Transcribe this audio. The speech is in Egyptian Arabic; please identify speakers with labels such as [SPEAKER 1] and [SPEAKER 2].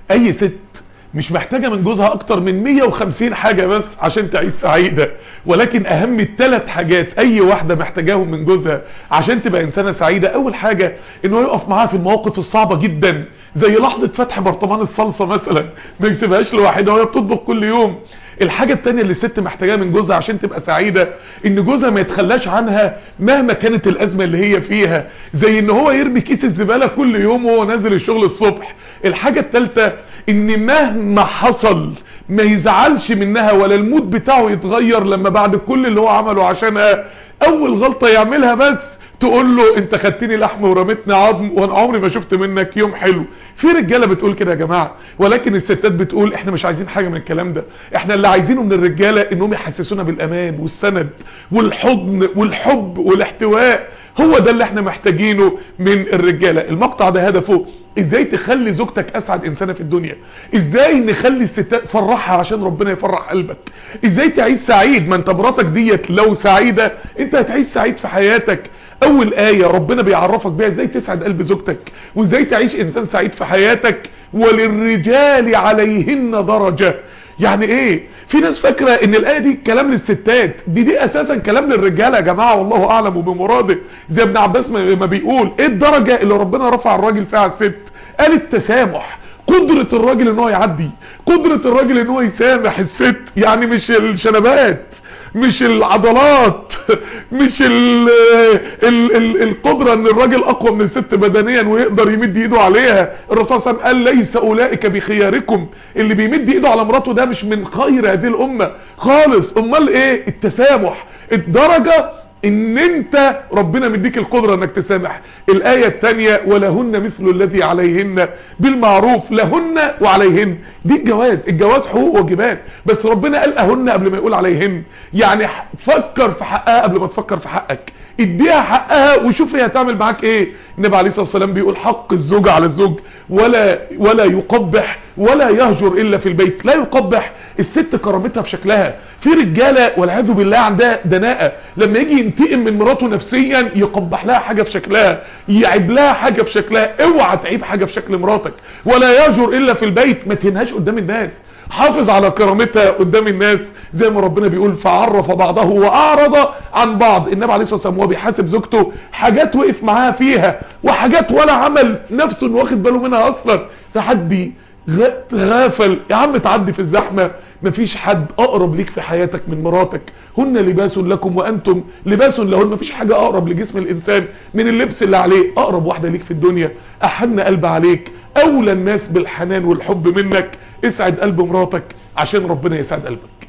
[SPEAKER 1] اي ست مش محتاجة من جوزها اكتر من 150 حاجة بس عشان تعيش سعيدة ولكن اهم الثلاث حاجات اي واحدة محتاجاهم من جوزها عشان تبقى انسانة سعيدة اول حاجة انه يقف معاها في المواقف الصعبة جدا زي لحظة فتح برطمان الصلصة مثلا ما يسيبهاش لوحدها وهي بتطبخ كل يوم الحاجة التانية اللي الست محتاجاها من جوزها عشان تبقى سعيدة ان جوزها ما يتخلاش عنها مهما كانت الازمة اللي هي فيها زي ان هو يرمي كيس الزبالة كل يوم وهو نازل الشغل الصبح الحاجة التالتة ان مهما حصل ما يزعلش منها ولا المود بتاعه يتغير لما بعد كل اللي هو عمله عشانها اول غلطة يعملها بس تقول له انت خدتني لحم ورميتني عظم وانا عمري ما شفت منك يوم حلو في رجاله بتقول كده يا جماعه ولكن الستات بتقول احنا مش عايزين حاجه من الكلام ده احنا اللي عايزينه من الرجاله انهم يحسسونا بالامان والسند والحضن والحب والاحتواء هو ده اللي احنا محتاجينه من الرجاله المقطع ده هدفه ازاي تخلي زوجتك اسعد انسانه في الدنيا ازاي نخلي الستات فرحها عشان ربنا يفرح قلبك ازاي تعيش سعيد ما انت مراتك ديت لو سعيده انت هتعيش سعيد في حياتك اول آية ربنا بيعرفك بيها ازاي تسعد قلب زوجتك وازاي تعيش انسان سعيد في حياتك وللرجال عليهن درجة يعني ايه في ناس فاكرة ان الآية دي كلام للستات دي دي اساسا كلام للرجالة يا جماعة والله اعلم بمراده زي ابن عباس ما بيقول ايه الدرجة اللي ربنا رفع الراجل فيها على الست قال التسامح قدرة الراجل ان هو يعدي قدرة الراجل ان هو يسامح الست يعني مش الشنبات مش العضلات مش ال ال ال القدرة ان الراجل اقوى من الست بدنيا ويقدر يمد ايده عليها الرسول صلى الله عليه وسلم قال ليس اولئك بخياركم اللي بيمد ايده على مراته ده مش من خير هذه الامة خالص امال ايه التسامح الدرجة ان انت ربنا مديك القدرة انك تسامح الاية التانية ولهن مثل الذي عليهن بالمعروف لهن وعليهن دي الجواز الجواز حقوق وواجبات بس ربنا قال اهن قبل ما يقول عليهن يعني فكر في حقها قبل ما تفكر في حقك اديها حقها وشوف هي هتعمل معاك ايه النبي عليه الصلاه والسلام بيقول حق الزوج على الزوج ولا ولا يقبح ولا يهجر الا في البيت لا يقبح الست كرامتها في شكلها في رجاله والعياذ بالله عندها دناءه لما يجي ينتقم من مراته نفسيا يقبح لها حاجه في شكلها يعيب لها حاجه في شكلها اوعى تعيب حاجه في شكل مراتك ولا يهجر الا في البيت ما تهنهاش قدام الناس حافظ على كرامتها قدام الناس زي ما ربنا بيقول فعرف بعضه واعرض عن بعض النبي عليه الصلاه والسلام وهو بيحاسب زوجته حاجات وقف معاها فيها وحاجات ولا عمل نفسه انه واخد باله منها اصلا تحدي غافل يا عم تعدي في الزحمه مفيش حد اقرب ليك في حياتك من مراتك هن لباس لكم وانتم لباس لهن مفيش حاجه اقرب لجسم الانسان من اللبس اللي عليه اقرب واحده ليك في الدنيا احن قلب عليك اولى الناس بالحنان والحب منك اسعد قلب مراتك عشان ربنا يسعد قلبك